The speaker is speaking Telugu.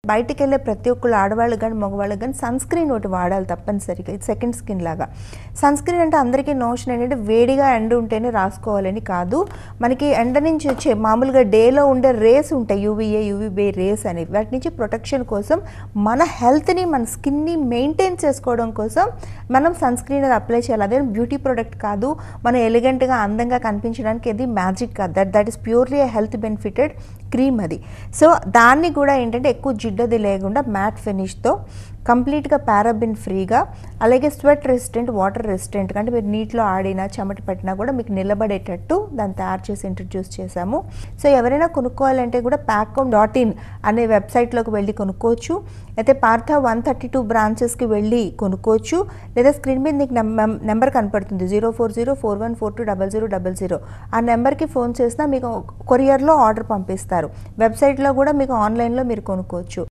బయటికి వెళ్ళే ప్రతి ఒక్కళ్ళు ఆడవాళ్ళు కానీ మగవాళ్ళు కానీ సన్ స్క్రీన్ ఒకటి వాడాలి తప్పనిసరిగా ఇది సెకండ్ స్కిన్ లాగా సన్ స్క్రీన్ అంటే అందరికీ నోషన్ ఏంటంటే వేడిగా ఎండ ఉంటేనే రాసుకోవాలని కాదు మనకి ఎండ నుంచి వచ్చే మామూలుగా డేలో ఉండే రేస్ ఉంటాయి యూవీఏ యూవీబే రేస్ అనేవి వాటి నుంచి ప్రొటెక్షన్ కోసం మన హెల్త్ని మన స్కిన్ని మెయింటైన్ చేసుకోవడం కోసం మనం సన్ స్క్రీన్ అది అప్లై చేయాలి అదే బ్యూటీ ప్రోడక్ట్ కాదు మనం ఎలిగెంట్గా అందంగా కనిపించడానికి ఇది మ్యాజిక్ కాదు that that is purely health benefited cream అది సో దాన్ని కూడా ఏంటంటే ఎక్కువ జిడ్డది లేకుండా మ్యాట్ ఫినిష్తో కంప్లీట్గా పారాబిన్ ఫ్రీగా అలాగే స్వెట్ రెసిస్టెంట్ వాటర్ రెసిస్టెంట్ అంటే మీరు నీటిలో ఆడినా చెమట పట్టినా కూడా మీకు నిలబడేటట్టు దాన్ని తయారు చేసి ఇంట్రడ్యూస్ చేశాము సో ఎవరైనా కొనుక్కోవాలంటే కూడా ప్యాకోమ్ డాట్ ఇన్ అనే వెబ్సైట్లోకి వెళ్ళి కొనుక్కోవచ్చు అయితే పార్థ వన్ థర్టీ టూ బ్రాంచెస్కి వెళ్ళి కొనుక్కోవచ్చు లేదా స్క్రీన్ మీద నీకు నెంబర్ కనపడుతుంది zero four zero four one four two double zero double zero ఆ నెంబర్కి ఫోన్ చేసినా మీకు కొరియర్లో ఆర్డర్ పంపిస్తారు వెబ్సైట్లో కూడా మీకు ఆన్లైన్లో మీరు కొనుక్కోవచ్చు